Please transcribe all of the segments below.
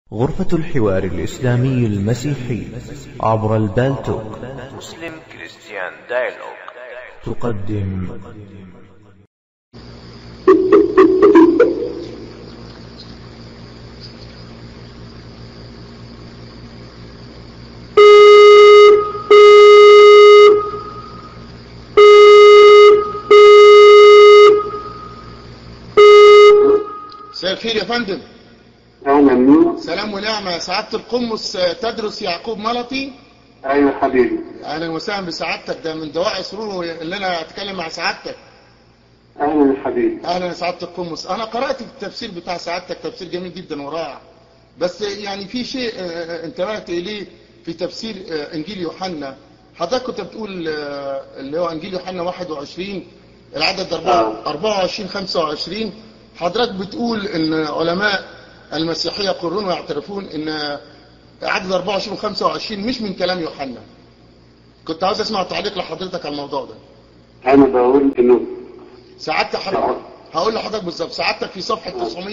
غرفة الحوار الإسلامي المسيحي عبر البالتوك مسلم كريستيان دايلوج تقدم مساء الخير يا فندم اهلا مين؟ سلام ونعمة سعادة القمص تدرس يعقوب ملطي ايوه حبيبي اهلا وسهلا بسعادتك ده من دواعي سرور اللي انا اتكلم مع سعادتك اهلا يا حبيبي اهلا يا سعادة القمص انا قرأت التفسير بتاع سعادتك تفسير جميل جدا ورائع بس يعني في شيء آه، انتبهت اليه في تفسير آه، انجيل يوحنا حضرتك كنت بتقول آه، اللي هو انجيل يوحنا 21 العدد آه. 4 24 25 حضرتك بتقول ان علماء المسيحيه يقرون ويعترفون ان عدد 24 و 25 مش من كلام يوحنا كنت عاوز اسمع تعليق لحضرتك على الموضوع ده انا بقول انه سعادتك حضرتك هقول لحضرتك بالظبط سعادتك في صفحه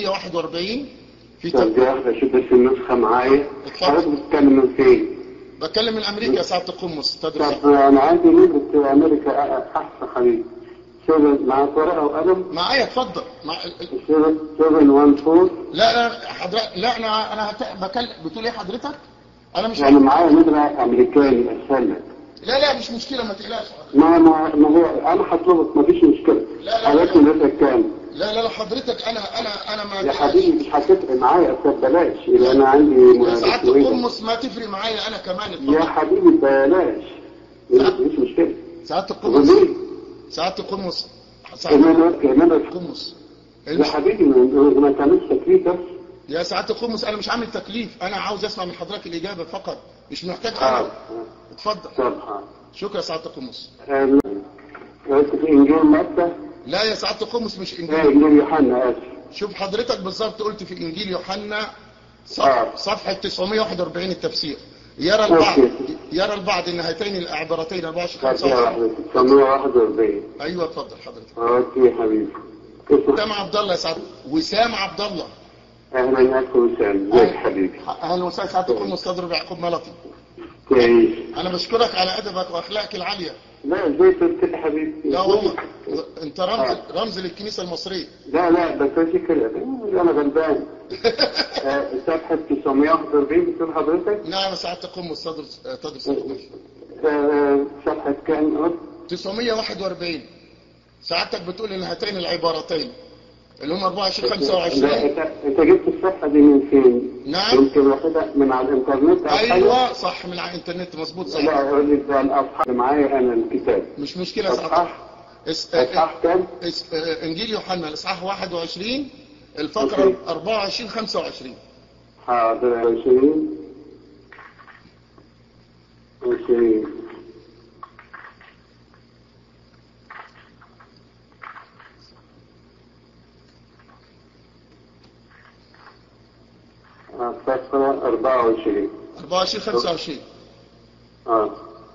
941 في طب تف... دي واحده اشوف بس النسخه معايا اتفضل. حضرتك بتتكلم من فين؟ بتكلم من امريكا يا سعاده القمص تدرس طب انا عندي نسبة امريكا احسن حبيبي 7 معاك ورقه وقلم معايا اتفضل مع... 7 714 لا لا حضرتك لا انا انا هت... بكلم بتقول ايه حضرتك انا مش يعني معايا نمره امريكاني اسهل لك لا لا مش مشكله ما تقلقش ما ما ما هو انا هطلبك ما فيش مشكله لا، لا، حضرتك لا. نسبتك كام؟ لا لا لا حضرتك انا انا انا ما يا تقلقش. حبيبي مش هتفرق معايا اصل بلاش يبقى انا عندي يا سعاده اسمه إيه ده؟ القمص ما تفرق معايا انا كمان يا اتفضل حبيبي بلاش مش مشكلة سعاده القمص وليه؟ سعاده القمص سعاده كمان كمان القمص يا المش... حبيبي ما ما تعملش تكليف بس يا سعاده القمص انا مش عامل تكليف انا عاوز اسمع من حضرتك الاجابه فقط مش محتاج اه انا اتفضل طب اه شكرا يا سعاده القمص آم، قلت في انجيل متى لا يا سعاده القمص مش لا انجيل انجيل يوحنا اسف شوف حضرتك بالظبط قلت في انجيل يوحنا صف... آه. صفحه 941 التفسير يرى البعض أوكي. يرى البعض ان هاتين العبارتين 24 كانت 25 واحدة 941 ايوه اتفضل حضرتك اوكي يا حبيبي اسمع وسام عبد الله يا سعاده وسام عبد الله اهلا يا اخي وسام ازيك يا حبيبي اهلا وسهلا سعاده القمص تضرب يعقوب ملطي كويس انا بشكرك على ادبك واخلاقك العاليه لا ازاي تقول كده حبيبي لا والله انت رمز رمز للكنيسه المصريه لا لا بس انا كده انا غلبان آه، صفحة 941 بتقول حضرتك نعم يا سعاده القمص تدرس تدرس القمص آه، صفحة كام قلت؟ 941 سعادتك بتقول ان هاتين العبارتين اللي هم 24 لا 25 انت انت جبت الصفحة دي من فين؟ نعم. يمكن واخدها من على الانترنت أو حاجة؟ ايوه صح من على الانترنت مظبوط صح لا اقول لك ده الاصحاب اللي معايا انا الكتاب مش مشكله يا سعادتك اصحاح اس... آه، اصحاح كام؟ اس... آه، انجيل يوحنا الاصحاح 21 الفقره أوكي. 24 25 حاضر 20 20 آه، صفحة 24 24 25 اه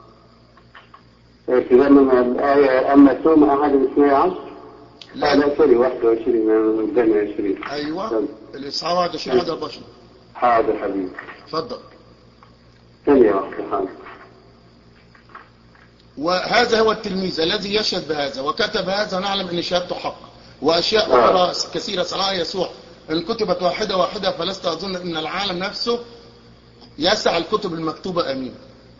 ابتداء من الآية أما ثم أحد الاثني عشر لا لا لا سوري 21 أنا قدامي 20 ايوه طب. الاصحاح 21 عدد 24 حاضر حبيبي اتفضل ثانية واحدة حاضر وهذا هو التلميذ الذي يشهد بهذا وكتب هذا نعلم ان شهادته حق واشياء آه. اخرى كثيره صنعها يسوع ان كتبت واحده واحده فلست اظن ان العالم نفسه يسع الكتب المكتوبه امين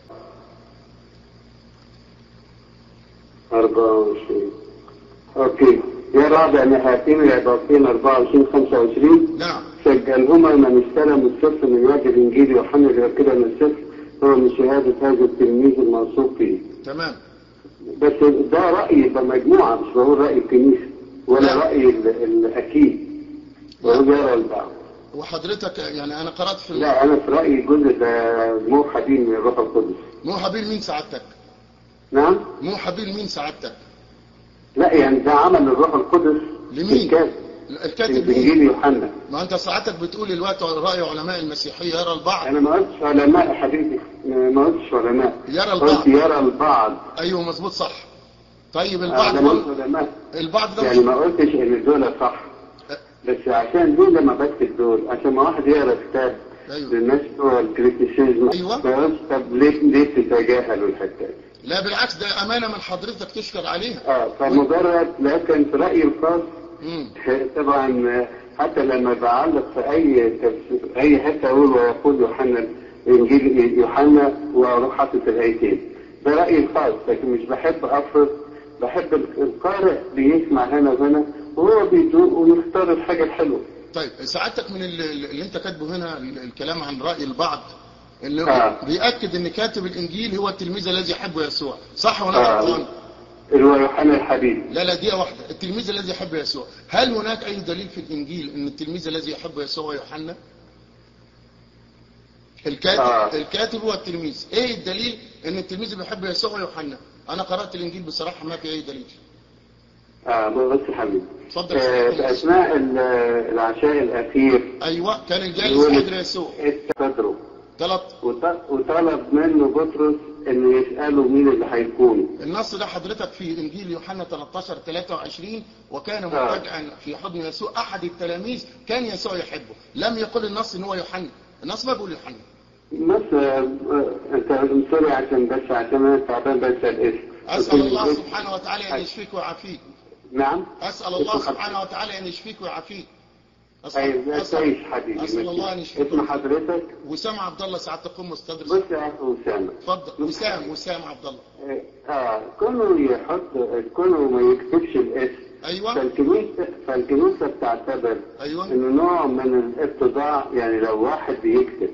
24 أوكي يرى بأن هاتين العبارتين 24 25 نعم سجلهما من استلم السفر من وجه الإنجيل يوحنا ليؤكد أن السفر هو من شهادة هذا التلميذ الموثوق فيه تمام بس ده رأي بمجموعة مش بقول رأي الكنيسة ولا نعم. رأي ال- الأكيد بقول يرى البعض وحضرتك يعني انا قرات في لا أنا في رأيي جزء ده موحى به من الروح القدس مو حبيل مين سعادتك نعم مو حبيل مين سعادتك لا يعني ده عمل الروح القدس لمين؟ الكاتب الكاتب في مين إنجيل يوحنا ما انت سعادتك بتقول الوقت راي علماء المسيحيه يرى البعض أنا ما قلتش علماء يا حبيبي ما قلتش علماء يرى قلت البعض يرى البعض ايوه مظبوط صح طيب أنا البعض ما قلتش دول علماء البعض ده يعني مش ما قلتش ان دول صح بس عشان دول لما بكتب دول عشان ما واحد يقرا كتاب أيوة. للناس بتوع الكريتيسيزم أيوة. بس طب ليه ليه تتجاهلوا الحته دي؟ لا بالعكس ده امانه من حضرتك تشكر عليها اه فمجرد لكن في رايي الخاص مم. طبعا حتى لما بعلق في اي تفسير اي حته اقول ويقول يوحنا انجيل يوحنا واروح حاطط الايتين ده رايي الخاص لكن مش بحب افرض بحب القارئ بيسمع هنا وهنا وهو بيدوق ويختار الحاجه الحلوه طيب سعادتك من ال- ال- اللي انت كاتبه هنا ال- الكلام عن راي البعض اللي آه. بيأكد ان كاتب الانجيل هو التلميذ الذي يحب يسوع صح ولا آه. غلطان اللي هو يوحنا الحبيب لا لا دقيقه واحده التلميذ الذي يحب يسوع هل هناك اي دليل في الانجيل ان التلميذ الذي يحب يسوع هو يوحنا الكاتب آه. الكاتب هو التلميذ ايه الدليل ان التلميذ اللي بيحب يسوع هو يوحنا انا قرات الانجيل بصراحه ما في اي دليل اه بص يا حبيبي اتفضل يا آه، سيدي. في اثناء ال- العشاء الاخير ايوه كان الجالس يقول حضر يسوع استقدروا ثلاث وط- وطلب منه بطرس انه يساله مين اللي هيكون النص ده حضرتك في انجيل يوحنا 13 23 وكان آه. متجعا في حضن يسوع احد التلاميذ كان يسوع يحبه لم يقل النص ان هو يوحنا النص ما بيقول يوحنا بس آه، آه، انت سوري عشان بس عشان انا تعبان بس الاسم اسال الله سبحانه وتعالى ان يشفيك ويعافيك نعم اسال الله سبحانه وتعالى ان يشفيك ويعافيك ايوه ده أسأل- كويس حبيبي اسال الله ان يشفيك اسم حضرتك وسام عبد الله سعاده تقوم مستدرس بص يا اخي اسامه اتفضل وسام وسام عبد الله اه آه، كونه يحط كونه ما يكتبش الاسم ايوه فالكنيسه فالكنيسه بتعتبر ايوه انه نوع من الاتضاع يعني لو واحد بيكتب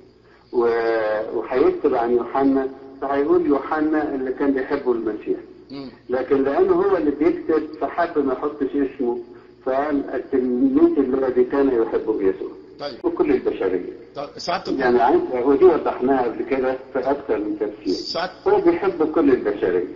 و- وهيكتب عن يوحنا فهيقول يوحنا اللي كان بيحبه المسيح مم. لكن لانه هو اللي بيكتب فحب ما يحطش اسمه فقال التلميذ الذي كان يحبه يسوع طيب وكل البشريه طب سعاده يعني عايز ودي وضحناها قبل كده في اكثر من تفسير سعاده هو بيحب كل البشريه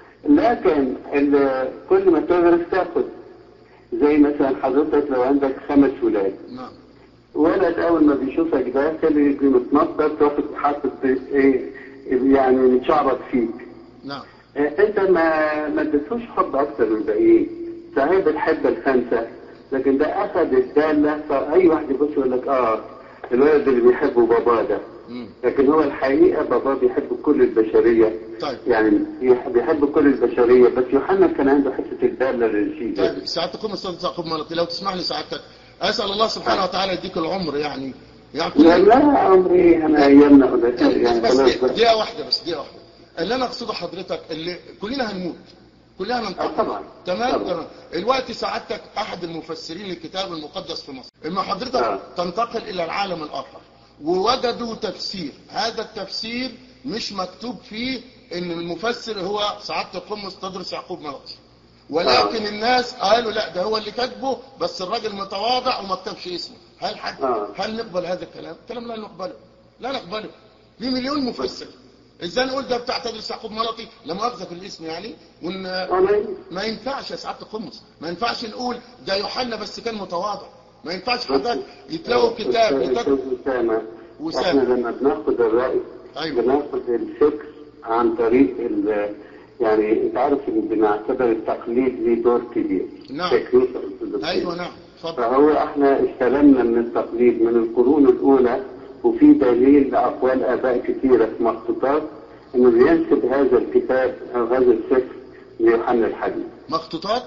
لكن ال- كل ما تدرس تاخد زي مثلا حضرتك لو عندك خمس ولاد نعم ولد اول ما بيشوفك داخل يجي متنطط تاخد حاطط ايه يعني متشعبط فيك نعم إيه، انت ما ما اديتوش حب اكتر من الباقيين صحيح بتحب الخمسه لكن ده اخذ الداله فاي واحد يبص يقول لك اه الولد اللي بيحبه باباه ده مم. لكن هو الحقيقه باباه بيحب كل البشريه طيب يعني بيح- بيحب كل البشريه بس يوحنا كان عنده حته الداله للشيء ده طيب ساعتك تقوم استاذ يعقوب ملطي لو تسمح لي سعادتك اسال الله سبحانه وتعالى يديك العمر يعني يعني لا لا عمري انا ايامنا قلت يعني بس خلاص دقيقة- بقى. دقيقة واحدة بس دقيقة واحدة اللي انا اقصده حضرتك اللي كلنا هنموت كلنا آه، هننتقل طبعا تمام طبعا. تمام الوقت سعادتك احد المفسرين للكتاب المقدس في مصر اما حضرتك آه. تنتقل الى العالم الاخر ووجدوا تفسير هذا التفسير مش مكتوب فيه ان المفسر هو سعادة القمص تدرس يعقوب ملطي ولكن آه. الناس قالوا لا ده هو اللي كاتبه بس الراجل متواضع وما كتبش اسمه هل حد آه. هل نقبل هذا الكلام الكلام لا نقبله لا نقبله في مليون مفسر ازاي نقول ده بتاع تدرس يعقوب ملطي لا مؤاخذه في الاسم يعني وان أنا- ما ينفعش يا سعاده القمص ما ينفعش نقول ده يوحنا بس كان متواضع ما ينفعش حضرتك يتلاقوا كتاب أستاذ يتلاقوا أسامة وسام. احنا لما بناخد الرأي أيوة. بناخد الفكر عن طريق ال يعني انت عارف ان بنعتبر التقليد ليه دور كبير نعم. في الكنيسة الأرثوذكسية. ايوه نعم اتفضل فهو احنا استلمنا من التقليد من القرون الاولى وفي دليل لاقوال اباء كثيره في مخطوطات انه بينسب هذا الكتاب او هذا السفر ليوحنا الحبيب. مخطوطات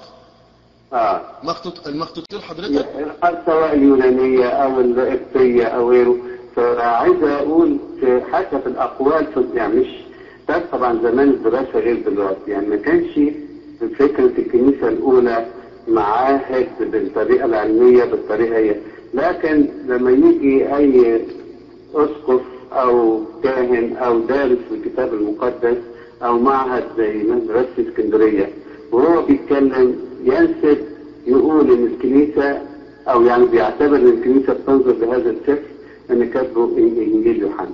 اه مخطوط المخطوطين حضرتك سواء اليونانيه او القبطيه او غيره فعايز اقول في حتى في الاقوال في يعني مش بس طبعا زمان الدراسه غير دلوقتي يعني ما كانش في فكره الكنيسه الاولى معاهد بالطريقه العلميه بالطريقه هي لكن لما يجي اي اسقف او كاهن او دارس في الكتاب المقدس او معهد زي مدرسه اسكندريه وهو بيتكلم ينسب يقول ان الكنيسه او يعني بيعتبر ان الكنيسه بتنظر لهذا السفر ان كاتبه انجيل يوحنا.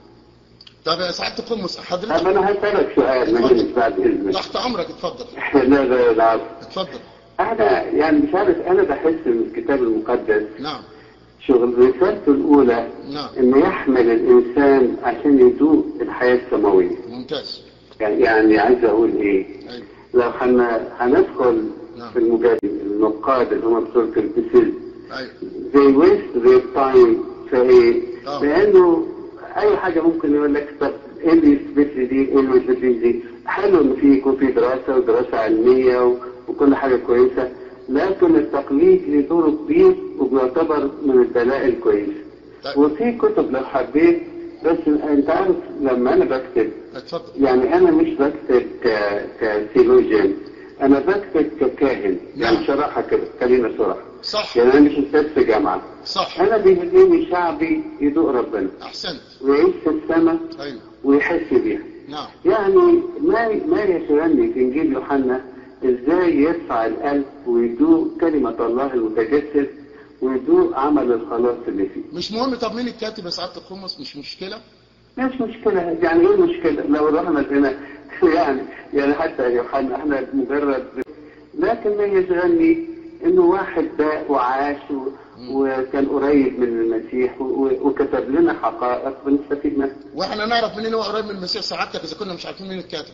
طب يا سعاده القمص طب حضرتك انا هسالك سؤال ما اتفضل. جيش بعد اذنك. تحت امرك اتفضل لا لا العفو. اتفضل انا يعني مش عارف انا بحس ان الكتاب المقدس نعم شغل رسالته الاولى نعم انه يحمل الانسان عشان يذوق الحياه السماويه. ممتاز يعني يعني عايز اقول ايه؟ ايوه لو حن... هندخل نعم. في المجادل النقاد اللي هم بتوع الكريتيسيزم ايوه they waste their time في ايه؟ آه. لانه اي حاجه ممكن يقول لك طب ايه اللي يثبت لي دي ايه اللي يثبت لي دي حلو ان في يكون في دراسه ودراسه علميه و- وكل حاجه كويسه لكن التقليد له دور كبير وبيعتبر من الدلائل كويسه طيب. وفي كتب لو حبيت بس انت عارف لما انا بكتب اتفضل يعني انا مش بكتب ك كثيولوجيان انا بكتب ككاهن نعم. يعني شرحها كده خلينا صراحه صح يعني انا مش استاذ في جامعه صح انا بيهمني شعبي يدوق ربنا احسنت ويعيش في السماء ايوه ويحس بيها نعم يعني ما ما يشغلني في انجيل يوحنا ازاي يرفع القلب ويدوق كلمه الله المتجسد ويدوق عمل الخلاص اللي فيه مش مهم طب مين الكاتب يا سعاده القمص مش مشكله مش مشكلة يعني ايه المشكلة لو رحنا هنا يعني يعني حتى يوحنا احنا مجرد لكن ما يشغلني انه واحد باء وعاش و- وكان قريب من المسيح و- وكتب لنا حقائق بنستفيد منها واحنا نعرف منين هو قريب من المسيح سعادتك اذا كنا مش عارفين مين الكاتب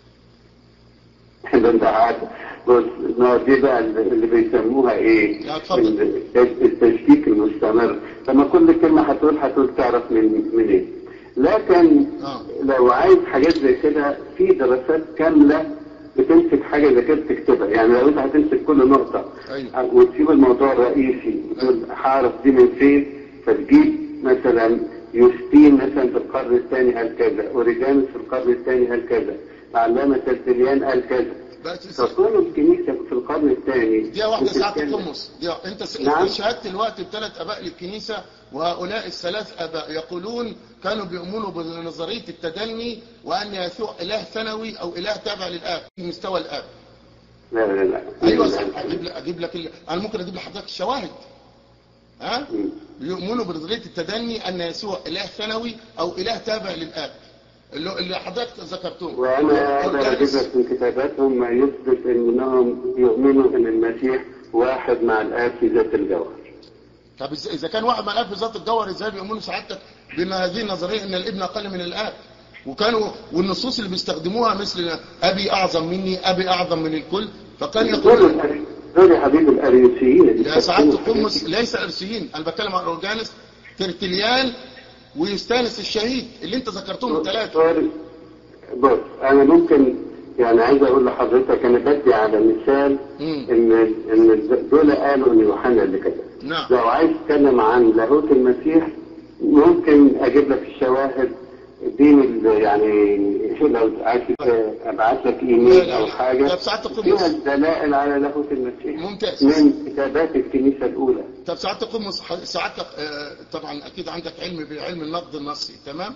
ده انت عارف بص ما دي بقى اللي بيسموها ايه لا، اتفضل. التج- التشكيك المستمر لما كل كلمة هتقول هتقول تعرف من من ايه لكن آه. لو عايز حاجات زي كده في دراسات كاملة بتمسك حاجة زي كده تكتبها يعني لو انت هتمسك كل نقطة أيوة. وتسيب الموضوع الرئيسي وتقول هعرف دي من فين فتجيب مثلا يوستين مثلا في القرن الثاني قال كذا اوريجانوس في القرن الثاني قال كذا العلامة ترتليان قال كذا بقت فكون الكنيسة في القرن الثاني دي واحده ساعه بتتكلم- القمص دي انت س... نعم. انت شهدت الوقت بثلاث اباء للكنيسه وهؤلاء الثلاث اباء يقولون كانوا بيؤمنوا بنظريه التدني وان يسوع اله ثانوي او اله تابع للاب في مستوى الاب لا لا لا ايوه لا، صح لا. اجيب لك اجيب لك ال... انا ممكن اجيب لحضرتك الشواهد ها مم. يؤمنوا بنظريه التدني ان يسوع اله ثانوي او اله تابع للاب اللي, اللي حضرتك ذكرتهم وانا اقدر اجيب أورجانوس. لك من كتاباتهم ما يثبت انهم يؤمنوا ان المسيح واحد مع الاب في ذات الجوهر طب إز- اذا كان واحد من الاب في ذات الجوهر ازاي بيؤمنوا سعادتك بما هذه النظريه ان الابن اقل من الاب وكانوا والنصوص اللي بيستخدموها مثل ابي اعظم مني ابي اعظم من الكل فكان دول يقول الأري- دول يا حبيبي الاريوسيين اللي يا سعاده بيستخدموا القمص الحاجات ليس ارسيين انا بتكلم عن اورجانس ترتليان ويستانس الشهيد اللي انت ذكرتهم دي. الثلاثه سوري. بص انا ممكن يعني عايز اقول لحضرتك انا بدي على مثال مم. ان ان دول قالوا ان يوحنا اللي كده نعم لو عايز تتكلم عن لاهوت المسيح ممكن اجيب لك الشواهد دي من ال- يعني لو عايز ابعت لك لا، ايميل لا، او لا. حاجه طب ساعات القمص. فيها الدلائل على لاهوت المسيح ممتاز. من كتابات الكنيسه الاولى طب سعاده القمص ح- سعادتك آه، طبعا اكيد عندك علم بعلم النقد النصي تمام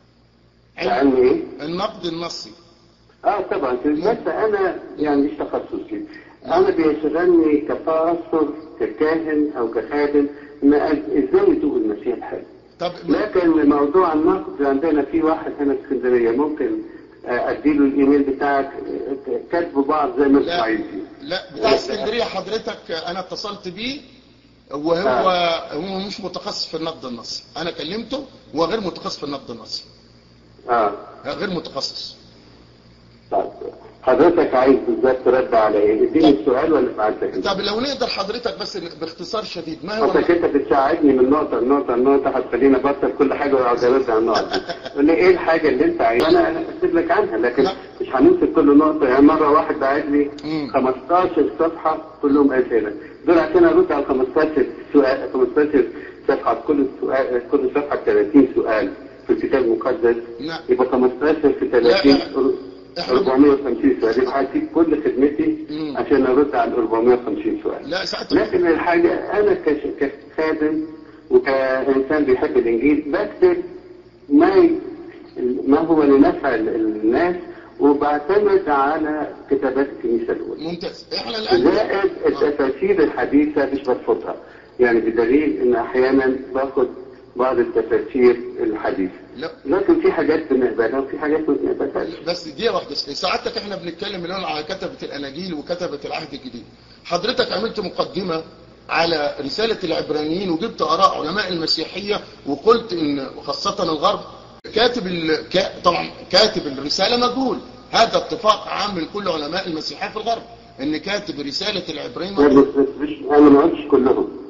علم ايه؟ النقد النصي اه طبعا بس انا يعني مش تخصصي انا بيشغلني كباستور ككاهن او كخادم ان أز- ازاي يدوق المسيح الحلو طب لكن موضوع النقد عندنا في واحد هنا في اسكندريه ممكن آه، اديله الايميل بتاعك آه، كاتبوا بعض زي ما انتوا لا عايزين لا بتاع اسكندريه حضرتك انا اتصلت بيه وهو هو مش متخصص في النقد النصي انا كلمته هو غير متخصص في النقد النصي اه غير متخصص طيب حضرتك عايز بالذات ترد على ايه؟ اديني السؤال ولا ابعت لك طب لو نقدر حضرتك بس باختصار شديد ما هو حضرتك انت بتساعدني من نقطة لنقطة لنقطة هتخليني ابطل كل حاجة واقعد ارد على النقط دي. قول لي ايه الحاجة اللي انت عايزها؟ انا انا هكتب لك عنها لكن لا. مش هنمسك كل نقطة يعني مرة واحد بعت لي مم. 15 صفحة كلهم أسئلة دول عشان ارد على 15 سؤال 15 صفحة كل سؤال كل صفحة 30 سؤال في الكتاب المقدس نعم. يبقى 15 في لا، 30 لا. إحنا- 450 سؤال يبقى هسيب كل خدمتي مم. عشان ارد على 450 سؤال لا ساعتك لكن الحاجة أنا كش- كخادم وكإنسان بيحب الإنجيل بكتب ما ي- ما هو لنفع ال- الناس وبعتمد على كتابات الكنيسة الأولى ممتاز احنا الان زائد التفاسير الحديثة مش برفضها يعني بدليل إن أحيانا باخد بعض التفاسير الحديثة لا لكن في حاجات بنقبلها وفي حاجات ما بنقبلهاش بس دي واحده ساعتك احنا بنتكلم الان على كتبه الاناجيل وكتبه العهد الجديد حضرتك عملت مقدمه على رساله العبرانيين وجبت اراء علماء المسيحيه وقلت ان خاصه الغرب كاتب ال... كا... طبعا كاتب الرساله مجهول هذا اتفاق عام من كل علماء المسيحيه في الغرب ان كاتب رساله العبرانيين لا، مجهول. بس بس مش أنا ما قلتش كلهم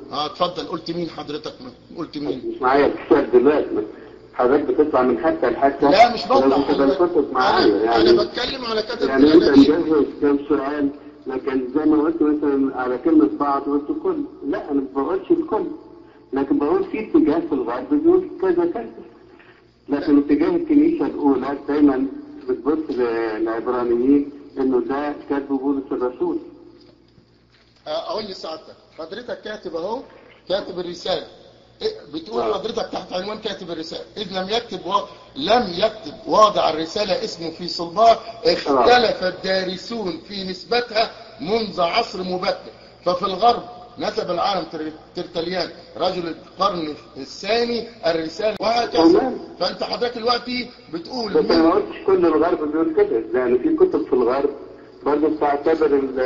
اه اتفضل قلت مين حضرتك قلت مين مش معايا الكتاب دلوقتي حضرتك بتطلع من حتة لحتة لا مش بطلع لازم تبقى حضرتك. الكتب معايا انا يعني انا بتكلم على كتب يعني انت الاناجيل مجهز كم سؤال لكن زي ما قلت مثلا على كلمة بعض قلت كل لا انا ما بقولش الكل لكن بقول في اتجاه في الغرب بيقول كذا كذا لكن اتجاه الكنيسة الأولى دايما بتبص للعبرانيين انه ده كاتب بولس الرسول اقول لي سعادتك حضرتك كاتب اهو كاتب الرساله إيه بتقول آه. حضرتك تحت عنوان كاتب الرساله اذ لم يكتب و... لم يكتب واضع الرساله اسمه في صلبها اختلف الدارسون في نسبتها منذ عصر مبكر ففي الغرب نسب العالم تر- ترتليان رجل القرن الثاني الرساله وهكذا تمام. فانت حضرتك دلوقتي بتقول بس انا من- ما قلتش كل الغرب بيقول كده لان في كتب في الغرب برضه بتعتبر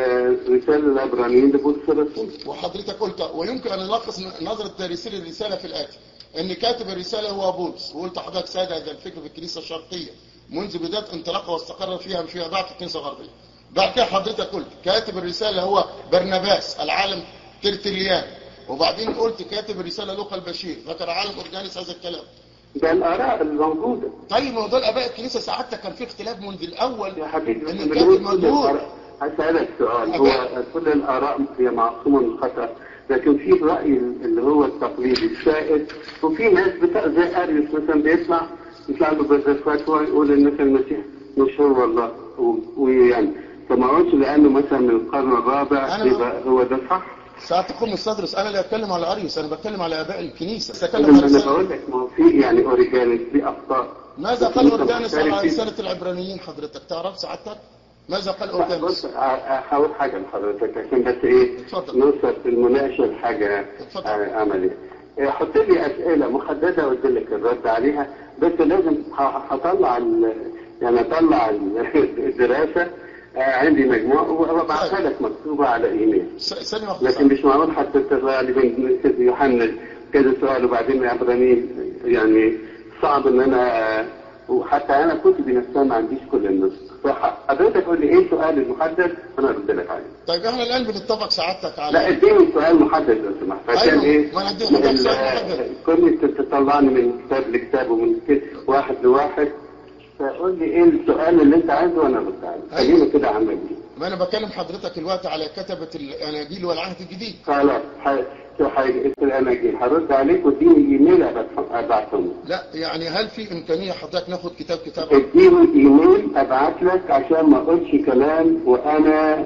الرسالة العبرانيين لبولس الرسول وحضرتك قلت ويمكن ان نلخص نظره دارسين الرساله في الاتي ان كاتب الرساله هو بولس وقلت حضرتك ساد هذا الفكر في الكنيسه الشرقيه منذ بدايه انطلاقها واستقر فيها فيما بعد في الكنيسه الغربيه بعد كده حضرتك قلت كاتب الرساله هو برناباس العالم ترتليان وبعدين قلت كاتب الرساله لوقا البشير ذكر عالم اورجانيس هذا الكلام ده الآراء الموجودة طيب ما هو دول اباء الكنيسه سعادتك كان في اختلاف منذ الاول يا حبيبي ان بنقول الكاتب كل مجهول الآراء هسألك سؤال هو أبقى. كل الآراء هي معصومة من الخطأ لكن في الرأي اللي هو التقليدي السائد وفي ناس بتاع زي أريوس مثلا بيطلع يطلع له بالزفات هو يقول إن مثلا المسيح مش هو الله و- ويعني فما اقولش لأنه مثلا من القرن الرابع أنا- يبقى هو ده صح ساعات تقوم الصدرس انا لا اتكلم على اريوس انا بتكلم على اباء الكنيسه إذا اتكلم على أنا رسالة- بقول لك ما هو في يعني أوريجانيس في أخطاء ماذا بس قال أنت اورجانيس على مختلف. رسالة العبرانيين حضرتك تعرف سعادتك ماذا قال لا، اورجانيس بص هحاول حاجة لحضرتك عشان بس ايه اتفضل. نوصل في المناقشة لحاجة اتفضل. آه، عملية إيه، حط لي أسئلة محددة وأدي لك الرد عليها بس لازم ه- هطلع ال- يعني أطلع ال- الدراسة آه، عندي مجموعة وأبعتها لك مكتوبة على إيميل س- ثانية واحدة لكن سعادتك. مش معقول حتى تطلع لي من سيد يوحنا كذا سؤال وبعدين العبرانيين يعني صعب ان انا وحتى انا كتبي نفسها ما عنديش كل النسخ فحضرتك قول لي ايه السؤال المحدد وانا ارد لك عليه طيب احنا الان بنتفق سعادتك لا على اديني سؤال محدد لو سمحت عشان أيوة، ايه ما أنا أديك حضرتك سؤال ال- محدد. كل تطلعني من كتاب لكتاب ومن كده واحد لواحد فقول لي ايه السؤال اللي انت عايزه وانا ارد عليه أيوة. خلينا كده عملي ما انا بكلم حضرتك الوقت على كتبة الاناجيل والعهد الجديد خلاص ح- شو حاجة الأماكن هرد عليك واديني ايميل أبعت- ابعتهم لا يعني هل في امكانية حضرتك ناخد كتاب كتاب اديني ايميل ابعت لك عشان ما اقولش كلام وانا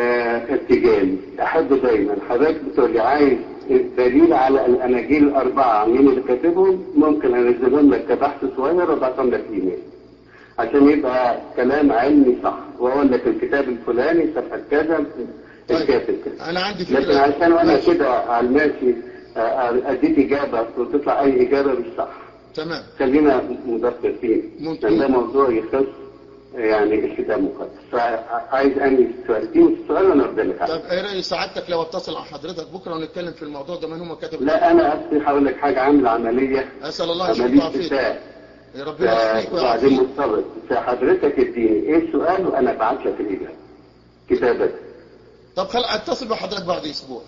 آه ارتجالي احب دايما حضرتك بتقول لي عايز دليل على الاناجيل الاربعه مين اللي كاتبهم ممكن انزلهم لك كبحث صغير وابعتهم لك ايميل عشان يبقى كلام علمي صح واقول لك الكتاب الفلاني صفحه كذا الكاتب كذا انا عندي فكرة لكن عشان وانا ماشي. كده على الماشي آه، اديك اجابه وتطلع اي اجابه مش صح تمام خلينا مدققين ممكن. لان ده موضوع يخص يعني الكتاب المقدس فعايز انهي السؤال اديني السؤال وانا ارد لك عليه طب ايه رأي سعادتك لو اتصل على حضرتك بكرة ونتكلم في الموضوع ده من هم كتب لا انا اصلي هقول لك حاجه عامل عمليه اسال الله يشفيك عمليه ويعافيك شفاء يا ربنا يشفيك وبعدين ويعافيك مرتبط فحضرتك اديني ايه السؤال وانا ابعت لك الاجابه كتابه طب خل اتصل بحضرتك بعد اسبوع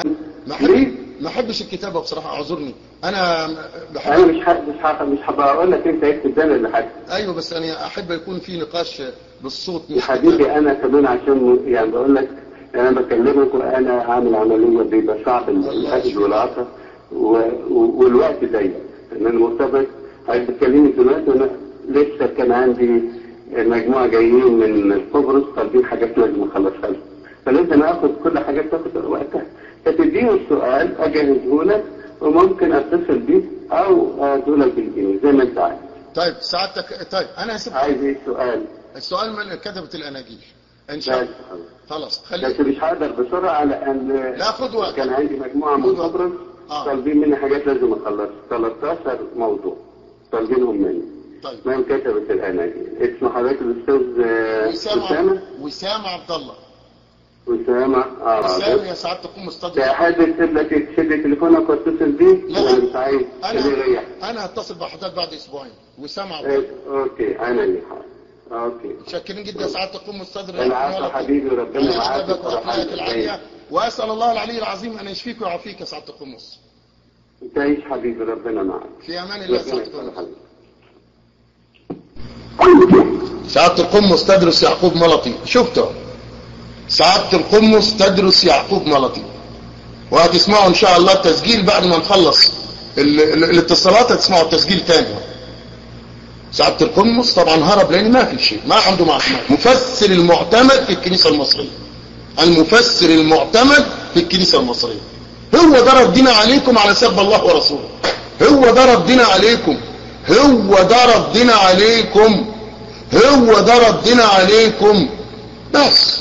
ما ليه؟ احب ما احبش الكتابه بصراحه اعذرني انا انا بحب مش ح... مش ح... مش هبقى اقول لك انت اكتب ده اللي حاجه ايوه بس انا احب يكون في نقاش بالصوت يا مش حبيبي انا كمان عشان م- يعني بقول لك انا بكلمك وانا عامل عمليه بيبقى صعب الاخذ يشفيك. والعطاء و... و... والوقت ضيق ان انا مرتبط عايز بتكلمني دلوقتي وانا لسه كان عندي مجموعه جايين من قبرص طالبين حاجات لازم اخلصها لهم فلازم اخد كل حاجات تاخد وقتها فتديني السؤال اجهزه لك وممكن اتصل بيك او ادولك بالايميل زي ما انت عايز طيب سعادتك طيب انا هسيب عايز ايه السؤال السؤال من كتبه الاناجيل ان شاء بس الله خلاص بس خلي مش هقدر بسرعة لأن لا، خد وقت. كان عندي مجموعة خد من وقت. قبرص آه. طالبين مني حاجات لازم أخلص 13 موضوع طالبينهم مني طيب من كتبت الأناجيل اسم حضرتك الأستاذ آه، وسام أسامة عبد- وسام عبد الله أسامة اه وسام ده- يا سعاده تكون مستضيف ده حد يكتب لك تشد تليفونك واتصل بيه لا. ولا مش عايز انا خليه يريح انا هتصل بحضرتك بعد اسبوعين وسام عبد الله إيه، اوكي انا اللي حاضر اوكي متشكرين جدا يا سعاده تكون مستضيف العفو حبيبي ربنا ربنا معاك يحفظك واخلاقك وفرحان العاليه واسال الله العلي العظيم ان يشفيك ويعافيك يا سعاده القمص تعيش حبيبي ربنا معك في امان الله يا ربنا سعاده يسلمك القمص حبيبي. سعادة القمص تدرس يعقوب ملطي شفته سعادة القمص تدرس يعقوب ملطي وهتسمعوا ان شاء الله التسجيل بعد ما نخلص ال- ال- الاتصالات هتسمعوا التسجيل تاني سعادة القمص طبعا هرب لان ما في شيء ما عنده معلومات مفسر المعتمد في الكنيسة المصرية المفسر المعتمد في الكنيسة المصرية هو ده ردنا عليكم على سب الله ورسوله هو ده ردنا عليكم هو ده ردنا عليكم هو ده ردنا عليكم بس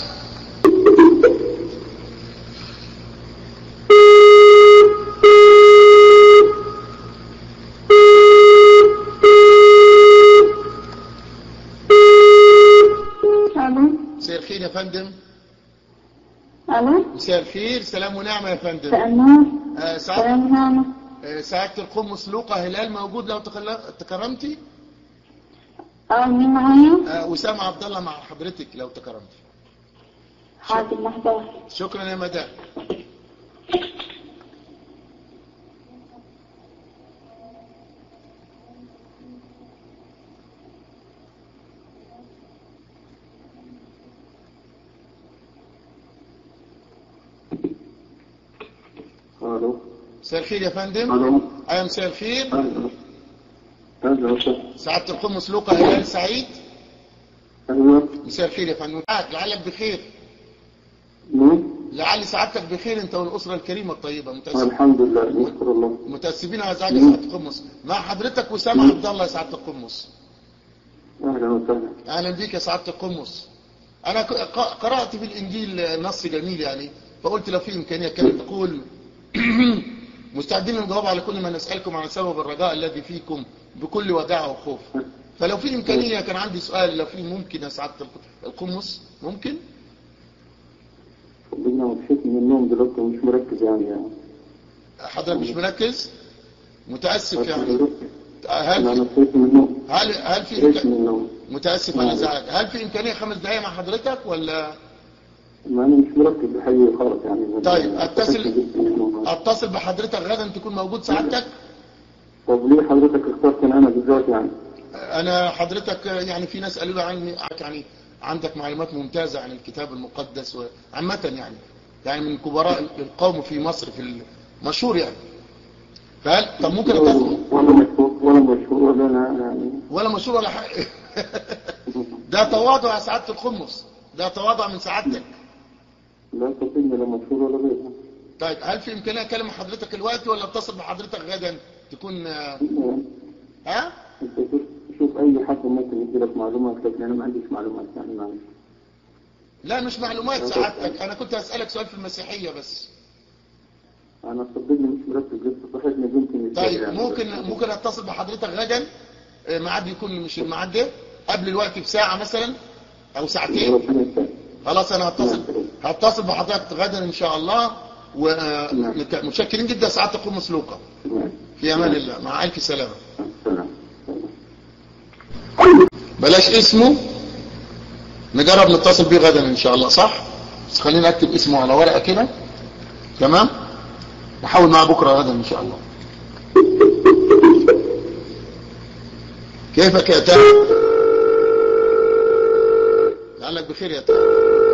الو مساء الخير يا فندم الو مساء الخير سلام ونعمة يا فندم مساء النور آه، سعادة سلام نعمة آه، سعادة القمص لوقا هلال موجود لو تكل- تكرمتي اه مين معايا؟ آه، وسام عبد الله مع حضرتك لو تكرمتي حاضر لحظة واحدة شكرا يا مدام الو مساء الخير يا فندم الو ايوه مساء الخير الو الو سعادة القمص لوقا هلال سعيد ايوه مساء الخير يا فندم معاك لعلك بخير مين؟ لعل سعادتك بخير انت والاسره الكريمه الطيبه متاسف الحمد لله نشكر الله متاسفين على ازعاج سعاده القمص مع حضرتك وسام عبد الله يا سعاده القمص اهلا وسهلا اهلا بيك يا سعاده القمص انا ك- ق- قرات في الانجيل نص جميل يعني فقلت لو في امكانيه كانت تقول مستعدين للجواب على كل ما نسالكم عن سبب الرجاء الذي فيكم بكل وداع وخوف فلو في امكانيه كان عندي سؤال لو في ممكن يا سعاده الق- القمص ممكن صدقنا وصحيت من النوم دلوقتي ومش مركز يعني يعني حضرتك مش مركز متاسف يعني انا هل أنا صحيت من النوم هل هل في صحيت إمكان- من النوم متاسف على ازعاجك هل في امكانيه خمس دقائق مع حضرتك ولا ما انا مش مركز بحقيقة خالص يعني طيب، أتصل- صحيت من النوم. اتصل بحضرتك غدا تكون موجود سعادتك طب ليه حضرتك اخترتني انا بالذات يعني؟ انا حضرتك يعني في ناس قالوا لي عني يعني عندك معلومات ممتازه عن الكتاب المقدس وعامه يعني يعني من كبراء القوم في مصر في المشهور يعني فهل طب ممكن اتصل ولا مشهور ولا مشهور ولا انا يعني ولا مشهور ولا حاجه ده تواضع يا سعاده القمص ده تواضع من سعادتك لا تصدقني لا مشهور ولا غير طيب هل في امكانيه اكلم حضرتك الوقت ولا اتصل بحضرتك غدا تكون آه، ها انت شوف شوف اي حد ممكن يدي لك معلومات لكن انا ما عنديش معلومات يعني معلش لا مش معلومات سعادتك انا كنت اسالك سؤال في المسيحيه بس انا صدقني مش مركز لسه صحتني يمكن طيب ممكن ممكن اتصل بحضرتك غدا آه، ميعاد يكون مش الميعاد ده قبل الوقت بساعه مثلا او ساعتين ربنا يسعدك خلاص انا هتصل هتصل بحضرتك غدا ان شاء الله ومتشكرين جدا سعاده القمص لوقا نعم. في امان الله مع الف سلامه سلام بلاش اسمه نجرب نتصل بيه غدا ان شاء الله صح بس خلينا اكتب اسمه على ورقه كده تمام نحاول معاه بكره غدا ان شاء الله كيفك يا تاج لعلك بخير يا تاج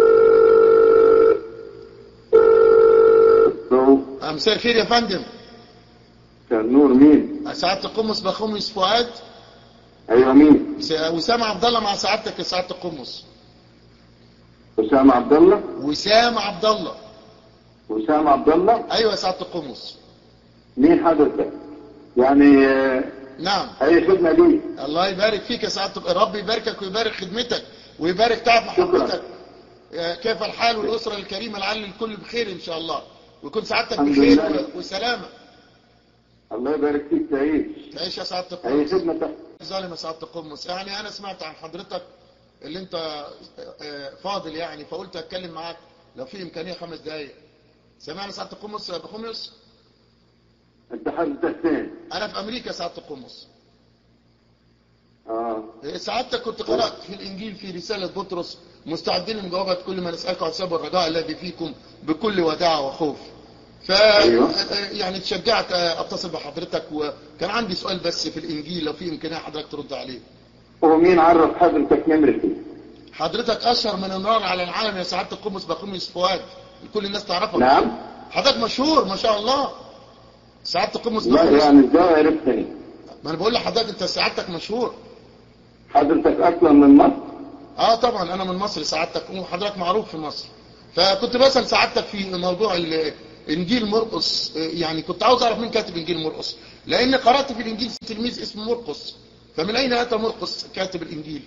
لو آه، مساء الخير يا فندم كان نور مين؟ سعاده القمص بخمس فؤاد ايوه مين؟ س- وسام عبد الله مع سعادتك يا سعاده القمص اسامه عبد الله وسام عبد الله وسام عبد الله ايوه يا سعاده القمص مين حضرتك؟ يعني آه، نعم اي خدمه لي الله يبارك فيك يا سعاده رب يباركك ويبارك خدمتك ويبارك تعب حضرتك آه، كيف الحال والاسره الكريمه لعل الكل بخير ان شاء الله ويكون سعادتك الحمد بخير لله. و- وسلامه الله يبارك فيك تعيش تعيش يا سعاده اي القمص خدمه تحت ظالم يا سعاده القمص يعني انا سمعت عن حضرتك اللي انت آه، فاضل يعني فقلت اتكلم معاك لو في امكانيه خمس دقائق سمعنا سعاده القمص يا بخمس انت حضرتك فين؟ انا في امريكا يا سعاده القمص اه سعادتك كنت قرأت في الإنجيل في رسالة بطرس مستعدين لمجاوبة كل ما نسألكم عن سبب الرجاء الذي فيكم بكل وداع وخوف ف أيوة. يعني اتشجعت اتصل بحضرتك وكان عندي سؤال بس في الانجيل لو في امكانيه حضرتك ترد عليه ومين عرف حضرتك نمرتي حضرتك اشهر من النار على العالم يا سعاده القمص بقميص فؤاد كل الناس تعرفك نعم حضرتك مشهور ما شاء الله سعاده القمص لا بقميص يعني ازاي عرفتني ما انا بقول لحضرتك انت سعادتك مشهور حضرتك اصلا من مصر اه طبعا انا من مصر سعادتك وحضرتك معروف في مصر فكنت بسال سعادتك في موضوع ال- انجيل مرقس آه، يعني كنت عاوز اعرف مين كاتب انجيل مرقس لان قرات في الانجيل تلميذ اسمه مرقس فمن اين اتى مرقس كاتب الانجيل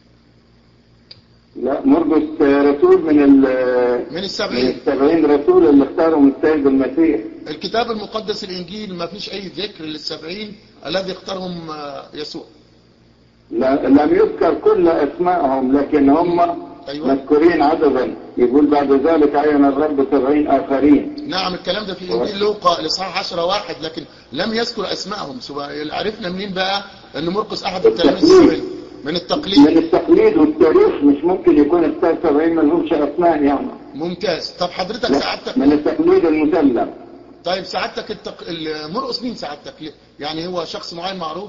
لا مرقس رسول من ال من من السبعين السبعين رسول اللي اختارهم السيد المسيح الكتاب المقدس الانجيل ما فيش اي ذكر للسبعين الذي اختارهم آه، يسوع لا- لم يذكر كل اسمائهم لكن هم أيوة. مذكورين عددا يقول بعد ذلك عين الرب سبعين اخرين نعم الكلام ده في انجيل لوقا الاصحاح 10 واحد لكن لم يذكر اسمائهم سواء عرفنا منين بقى ان مرقس احد التلاميذ التقليد. السبعين من من التقليد التقليد والتاريخ مش ممكن يكون السيد سبعين ما لهمش اسماء يعني ممتاز طب حضرتك لا، سعادتك من التقليد المسلم طيب سعادتك التق... المرقس مين سعادتك ليه؟ يعني هو شخص معين معروف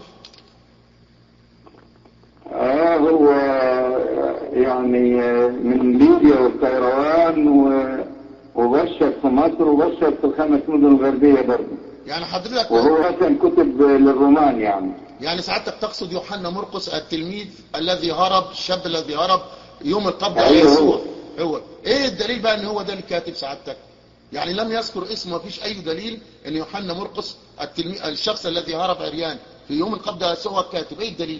آه هو يعني آه، من ليبيا والقيروان و- وبشر في مصر وبشر في الخمس مدن الغربية برضه يعني حضرتك وهو كان كتب للرومان يعني يعني سعادتك تقصد يوحنا مرقس التلميذ الذي هرب الشاب الذي هرب يوم القبض على أيوه يسوع هو ايه الدليل بقى ان هو ده الكاتب سعادتك يعني لم يذكر اسمه مفيش اي دليل ان يوحنا مرقس التلميذ الشخص الذي هرب عريان في يوم القبض على يسوع هو الكاتب ايه الدليل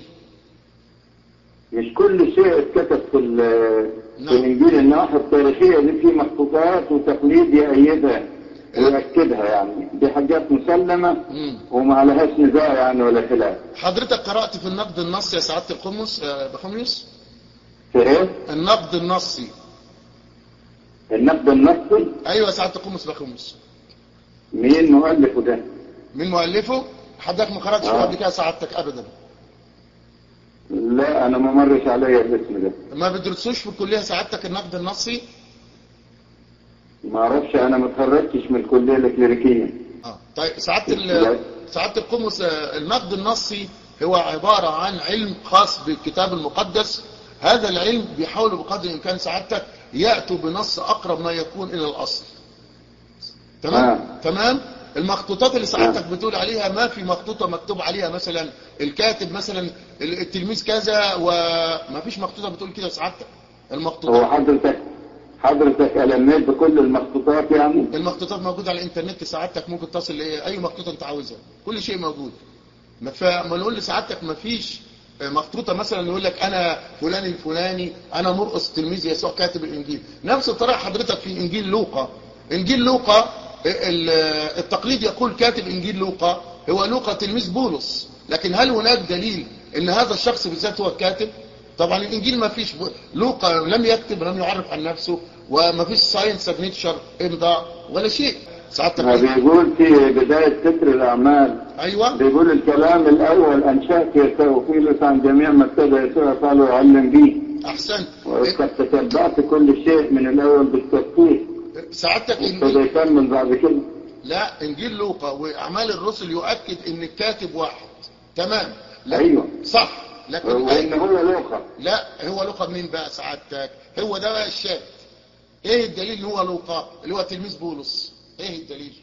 مش كل شيء اتكتب في ال- نعم. في الانجيل النواحي التاريخيه دي في مخطوطات وتقليد يأيدها ويأكدها يعني دي حاجات مسلمه مم. وما عليهاش نزاع يعني ولا خلاف حضرتك قرأت في النقد النصي يا سعادة القمص آه، بخميس في ايه؟ النقد النصي النقد النصي ايوه يا سعادة القمص بخميس مين مؤلفه ده؟ من مؤلفه حضرتك ما قرأتش فيه آه. قبل كده سعادتك ابدا لا انا ما مرش عليا الاسم ده ما بتدرسوش في الكلية سعادتك النقد النصي ما اعرفش انا ما اتخرجتش من الكليه الكليريكيه اه طيب سعادة ال- سعادة القمص آه، النقد النصي هو عبارة عن علم خاص بالكتاب المقدس هذا العلم بيحاول بقدر الامكان سعادتك يأتوا بنص اقرب ما يكون الى الاصل تمام آه. تمام المخطوطات اللي سعادتك بتقول عليها ما في مخطوطة مكتوب عليها مثلا الكاتب مثلا التلميذ كذا وما فيش مخطوطة بتقول كده سعادتك هو المخطوطات حضرتك حضرتك ألميت بكل المخطوطات يعني المخطوطات موجودة على الانترنت سعادتك ممكن تصل لأي مخطوطة انت عاوزها كل شيء موجود ما فما نقول لسعادتك ما فيش مخطوطة مثلا يقول لك انا فلان الفلاني انا مرقس تلميذ يسوع كاتب الانجيل نفس الطريقة حضرتك في انجيل لوقا انجيل لوقا ال- التقليد يقول كاتب انجيل لوقا هو لوقا تلميذ بولس لكن هل هناك دليل ان هذا الشخص بالذات هو الكاتب طبعا الانجيل ما فيش لوقا لم يكتب لم يعرف عن نفسه وما فيش ساين سيجنتشر امضاء ولا شيء سعادتك ما بيقول في بداية ستر الأعمال ايوه بيقول الكلام الأول أنشأت يسوفيلوس عن جميع ما ابتدى يسوع قالوا يعلم به احسنت وقد تتبعت كل شيء من الأول بالتفصيل سعادتك ابتدى انجيل يكمل بعد كده لا انجيل لوقا واعمال الرسل يؤكد ان الكاتب واحد تمام لا أيوه صح لكن وإن هو لوقا لا هو لوقا مين بقى سعادتك هو ده بقى الشاهد ايه الدليل ان هو لوقا اللي هو تلميذ بولس ايه الدليل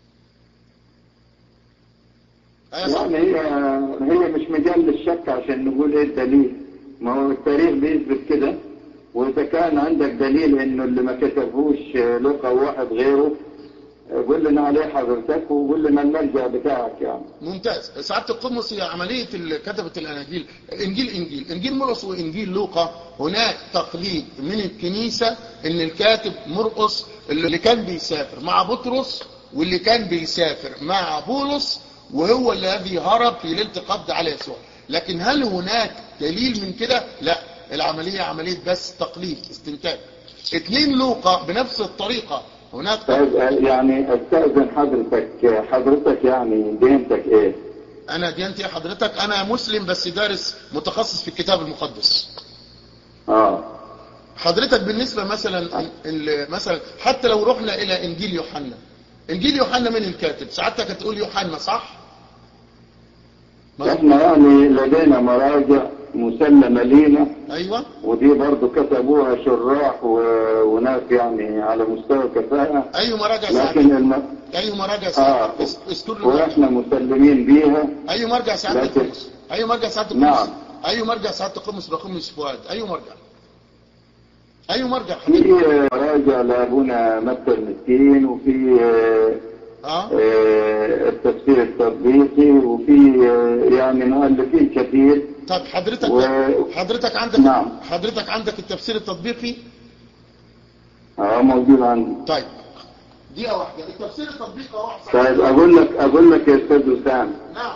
ايه صح يعني هي هي مش مجال للشك عشان نقول ايه الدليل ما هو التاريخ بيثبت كده واذا كان عندك دليل انه اللي ما كتبهوش لقى واحد غيره قول لنا عليه حضرتك وقول لنا المرجع بتاعك يعني ممتاز سعادة القدس هي عملية ال- كتبة الأناجيل إنجيل إنجيل إنجيل مرقس وإنجيل لوقا هناك تقليد من الكنيسة إن الكاتب مرقس اللي كان بيسافر مع بطرس واللي كان بيسافر مع بولس وهو الذي هرب في ليلة القبض على يسوع لكن هل هناك دليل من كده؟ لا العملية عملية بس تقليد استنتاج اتنين لوقا بنفس الطريقة هناك طيب يعني استاذن حضرتك حضرتك يعني دينتك ايه؟ انا ديانتي حضرتك انا مسلم بس دارس متخصص في الكتاب المقدس اه حضرتك بالنسبة مثلا ال- مثلا حتى لو رحنا إلى إنجيل يوحنا إنجيل يوحنا من الكاتب ساعتك هتقول يوحنا صح؟ مظبوط. احنا يعني لدينا مراجع مسلمة لينا أيوة ودي برضو كتبوها شراح و... وناس يعني على مستوى كفاءة أي مراجع لكن ساعتك الم... أي مراجع آه ساعتك اس- اذكر لي واحنا مسلمين بيها أي مرجع ساعتك لكن- قمص أي مرجع ساعتك نعم. قمص أي مرجع ساعتك قمص بقمص فؤاد أي مرجع أي مرجع في حضرتك مراجع لابونا متى المسكين وفي آه، اه آه، التفسير التطبيقي وفي آه، يعني مؤلفين كثير طب حضرتك و- حضرتك عندك نعم. حضرتك عندك التفسير التطبيقي اه موجود عندي طيب دقيقة واحدة التفسير التطبيقي اهو طيب اقول لك اقول لك يا استاذ وسام نعم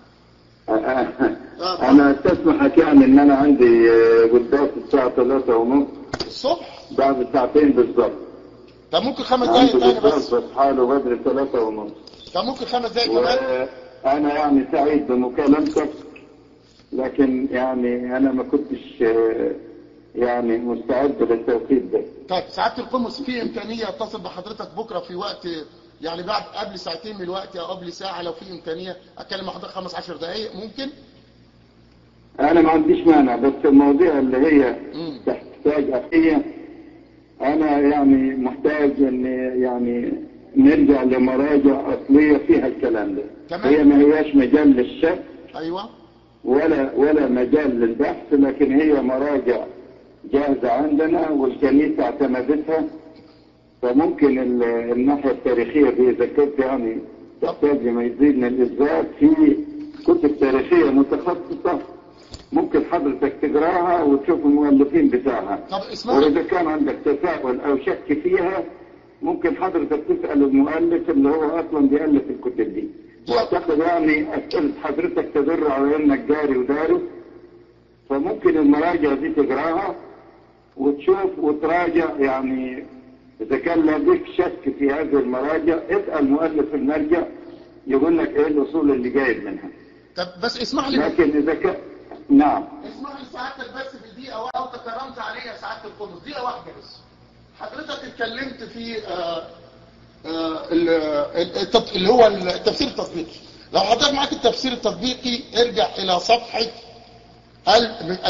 انا تسمحك يعني ان انا عندي آه، قداس الساعة ثلاثة ونص الصبح بعد ساعتين بالضبط طب ممكن خمس عندي دقايق تاني قداس بس بصحى له بدري ثلاثة ونص طب ممكن خمس دقايق كمان وانا يعني سعيد بمكالمتك لكن يعني انا ما كنتش آه، يعني مستعد للتوقيت ده طيب سعادة القمص في امكانية اتصل بحضرتك بكرة في وقت يعني بعد قبل ساعتين من الوقت او قبل ساعة لو في امكانية اتكلم مع حضرتك خمس عشر دقايق ممكن انا ما عنديش مانع بس المواضيع اللي هي مم. تحتاج أخية انا يعني محتاج ان يعني نرجع لمراجع اصلية فيها الكلام ده تمام. هي ما هياش مجال للشك ايوه ولا ولا مجال للبحث لكن هي مراجع جاهزة عندنا والكنيسة اعتمدتها فممكن ال- الناحية التاريخية دي إذا كنت يعني تحتاج لمزيد من الإثبات في كتب تاريخية متخصصة ممكن حضرتك تقراها وتشوف المؤلفين بتاعها طب اسمعني وإذا كان عندك تساؤل أو شك فيها ممكن حضرتك تسأل المؤلف اللي هو أصلا بيألف الكتب دي وأعتقد يعني أسئلة حضرتك تدل على إنك جاري ودارس فممكن المراجع دي تقراها وتشوف وتراجع يعني إذا كان لديك شك في هذه المراجع اسأل مؤلف المرجع يقول لك إيه الأصول اللي جايب منها طب بس اسمح لي لكن إذا كان نعم اسمح لي سعادتك بس في دقيقة واحدة أو تكرمت عليا يا سعادة القدس دقيقة واحدة بس حضرتك اتكلمت في آه آه ال- ال- التط- اللي هو التفسير التطبيقي لو حضرتك معاك التفسير التطبيقي ارجع إلى صفحة ال- من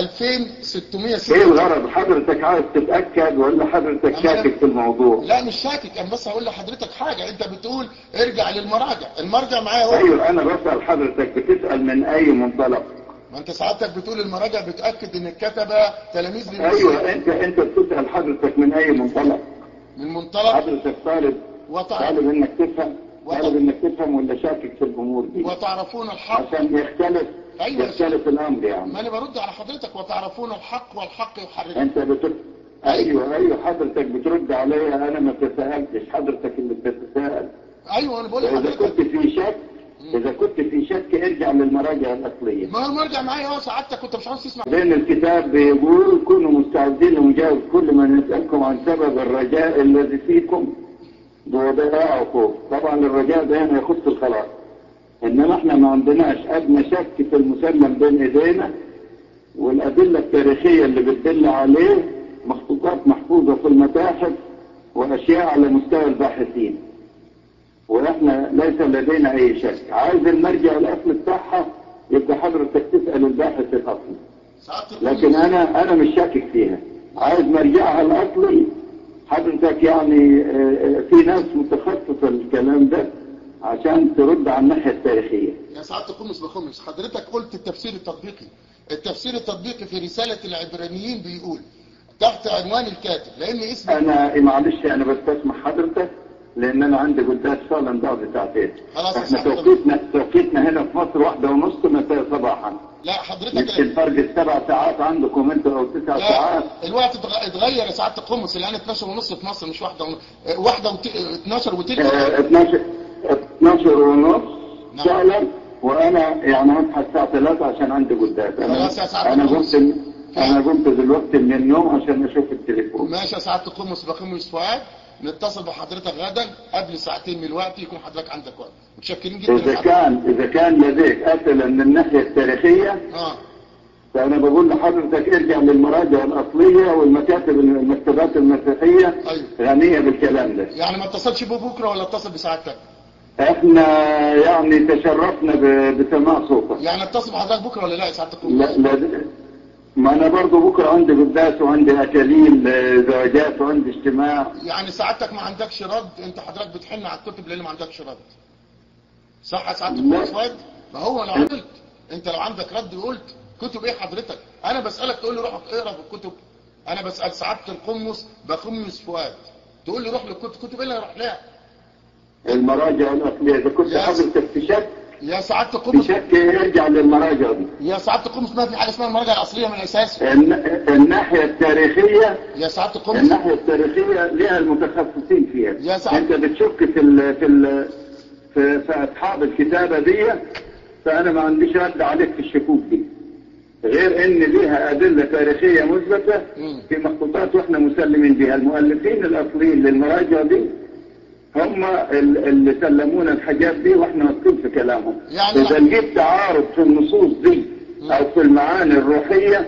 2606 إيه الغرض حضرتك عايز تتأكد ولا حضرتك أنا- شاكك في الموضوع لا مش شاكك انا بس هقول لحضرتك حاجة انت بتقول ارجع للمراجع المرجع معايا اهو أيوة أنا بسأل حضرتك بتسأل من أي منطلق ما انت سعادتك بتقول المراجع بتأكد ان الكتبة تلاميذ للمسيح أيوة أنت أنت بتسأل حضرتك من أي منطلق من منطلق حضرتك طالب وتعرف طالب إنك تفهم وط- طالب إنك تفهم ولا شاكك في الأمور دي وتعرفون الحق عشان يختلف أيوة. يختلف الأمر يعني ما انا برد على حضرتك وتعرفون الحق والحق يحرركم أنت بترد أيوة أيوة حضرتك بترد عليا أنا ما تساءلتش حضرتك اللي بتتساءل ايوه انا بقول إذا لحضرتك كنت في شك إذا كنت في شك ارجع للمراجع الأصلية ما هو المرجع معايا اهو سعادتك كنت مش عاوز تسمع لأن الكتاب بيقول كونوا مستعدين لمجاوبة كل من يسألكم عن سبب الرجاء الذي فيكم بوضعاء عقوب طبعا الرجاء ده هنا يخص الخلاص إنما احنا ما عندناش أدنى شك في المسلم بين إيدينا والأدلة التاريخية اللي بتدل عليه مخطوطات محفوظة في المتاحف وأشياء على مستوى الباحثين واحنا ليس لدينا اي شك عايز المرجع الاصلي بتاعها يبقى حضرتك تسال الباحث الاصلي سعادتك لكن انا انا مش شاكك فيها عايز مرجعها الاصلي حضرتك يعني آه، آه، في ناس متخصصه الكلام ده عشان ترد على الناحيه التاريخيه يا سعادة القمص بخمس حضرتك قلت التفسير التطبيقي التفسير التطبيقي في رسالة العبرانيين بيقول تحت عنوان الكاتب لان اسم انا معلش انا بستسمح حضرتك لان انا عندي قداس فعلا بعد ساعتين خلاص يا احنا سعادة توقيتنا توقيتنا هنا في مصر واحدة ونص مساء صباحا لا حضرتك يمكن فرق السبع ساعات عندكم انتوا او تسع ساعات لا الوقت اتغ- اتغير يا سعادة القمص الان 12 ونص في مصر مش واحدة ونص اه، واحدة وت... اه، 12 وتلت آه، 12 12 ونص نعم. فعلا وانا يعني هصحى الساعه 3 عشان عندي قداس خلاص يا انا سعادة انا القمص. قمت انا قمت دلوقتي من النوم عشان اشوف التليفون ماشي يا سعادة القمص بخمس فؤاد نتصل بحضرتك غدا قبل ساعتين من الوقت يكون حضرتك عندك وقت متشكرين جدا اذا لحضرتك. كان اذا كان لديك اسئله من الناحيه التاريخيه اه فأنا بقول لحضرتك ارجع للمراجع الأصلية والمكاتب المكتبات المسيحية أيوة. غنية بالكلام ده يعني ما اتصلش بيه بكره ولا اتصل بسعادتك احنا يعني تشرفنا ب- بسماع صوتك يعني اتصل بحضرتك بكره ولا لا يا سعاده لا القمص لا ما انا برضو بكره عندي قداس وعندي اكاليل آه، زواجات وعندي اجتماع يعني سعادتك ما عندكش رد انت حضرتك بتحن على الكتب لان ما عندكش رد صح يا سعاده لا. القمص فؤاد ما هو لو عملت انت لو عندك رد وقلت كتب ايه حضرتك انا بسالك تقول لي روح اقرا في الكتب انا بسال سعاده القمص بخمس فؤاد تقول لي روح للكتب كتب ايه اللي هروح لها المراجع الاصليه اذا كنت يا حضرتك في شك يا سعاده في القمص شك ارجع للمراجع دي يا سعاده القمص ما في حاجه اسمها المراجع الاصليه من الاساس الن- الناحيه التاريخيه يا سعاده القمص الناحيه التاريخيه لها المتخصصين فيها يا سعادة. انت بتشك في ال في ال في, في اصحاب الكتابه دي فانا ما عنديش رد عليك في الشكوك دي غير ان ليها ادله تاريخيه مثبته مم. في مخطوطات واحنا مسلمين بها المؤلفين الاصليين للمراجع دي هم ال- اللي سلمونا الحاجات دي واحنا واثقين في كلامهم يعني اذا لا- لقيت تعارض في النصوص دي او في المعاني الروحيه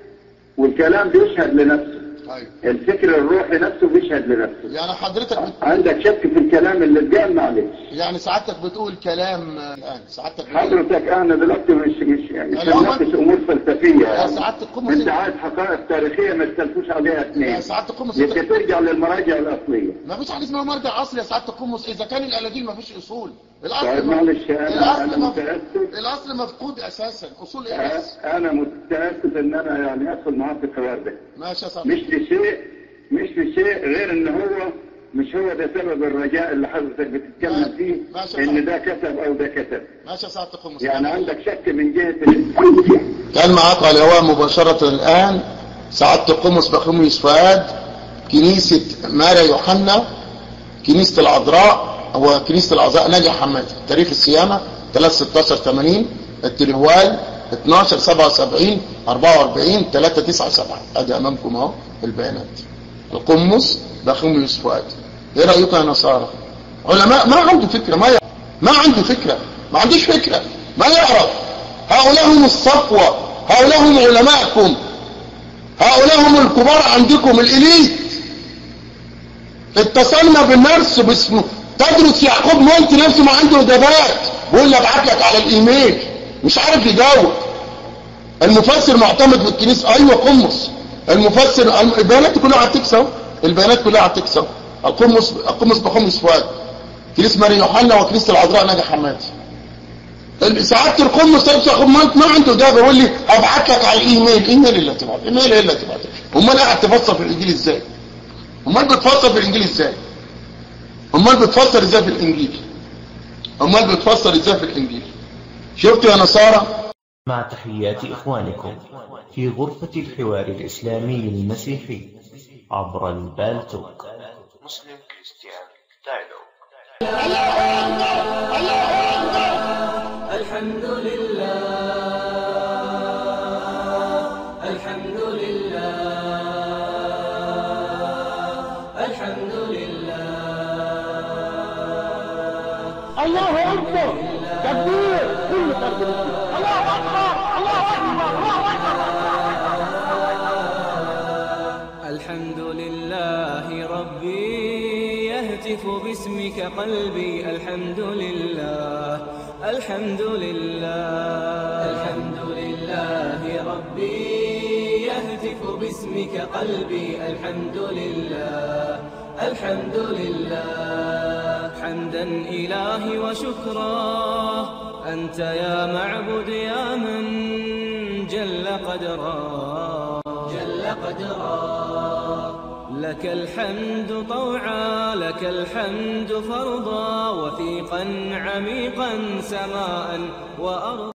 والكلام بيشهد لنفسه ايوه الفكر الروحي نفسه بيشهد لنفسه يعني حضرتك بت... عندك شك في الكلام اللي اتقال معلش يعني سعادتك بتقول كلام آه، الان سعادتك بتقول حضرتك انا دلوقتي مش مش يعني مش الأول- بناقش امور فلسفيه يا يعني. سعادة القمص انت عايز حقائق تاريخيه ما تختلفوش عليها يا اثنين سعادة القمص يبقى انت... ترجع للمراجع الاصليه ما فيش حاجه اسمها مرجع اصلي يا سعاده القمص اذا كان الاناجيل ما فيش اصول طيب الاصل معلش انا الاصل انا مف... متاسف الاصل مفقود اساسا اصول ايه بس انا متاسف ان انا يعني ادخل معاك في الحوار ده ماشي يا سعاده مش لشيء مش لشيء غير ان هو مش هو ده سبب الرجاء اللي حضرتك بتتكلم ما- فيه ماشي يا ان صاحبي. ده كتب او ده كتب ماشي يا سعاده القمص يعني عندك شك من جهه ال- كان معاك على الهواء مباشرة الآن سعادة القمص بخميس فؤاد كنيسة ماريا يوحنا كنيسة العذراء هو كنيسة العذراء ناجي حماد تاريخ الصيانة 3 16 80 التليفوال 12 77 44 3 9 7 ادي امامكم اهو البيانات القمص بخميس فؤاد ايه رايكم يا نصارى علماء ما عنده فكره ما ي... ما عنده فكره ما عندوش فكره ما يعرف هؤلاء هم الصفوه هؤلاء هم علماءكم هؤلاء هم الكبار عندكم الاليت اتصلنا بالنرس باسمه تدرس يعقوب مونت نفسه ما عنده اجابات بيقول لي ابعت لك على الايميل مش عارف يجاوب المفسر معتمد في الكنيسه ايوه قمص المفسر البيانات كلها على التكس اهو البيانات كلها على التكس اهو القمص القمص بقمص فؤاد كنيسه ماري يوحنا وكنيسه العذراء ناجي حمادي سعادة القمص تلبس ياخد مانت ما عنده اجابه يقول لي هبعت لك على الايميل ايميل اللي هتبعت ايميل ايه اللي هتبعت امال قاعد تفسر في الانجيل ازاي امال بتفسر في الانجيل ازاي امال بتفسر ازاي في الانجيل امال بتفسر ازاي في الانجيل شفتوا يا نصارى مع تحيات إخوانكم في غرفة الحوار الإسلامي المسيحي عبر البالتوك Muslim Christian Dialogue الحمد لله الحمد لله الحمد لله الله اكبر تكبير كل فرد مسلم الله اكبر الله اكبر الله اكبر الحمد لله ربي يهتف باسمك قلبي الحمد لله الحمد لله الحمد لله ربي يهتف باسمك قلبي الحمد لله الحمد لله حمدا إلهي وشكرا أنت يا معبد يا من جل قدرا جل قدرا لك الحمد طوعا لك الحمد فرضا وثيقا عميقا سماء وأرضا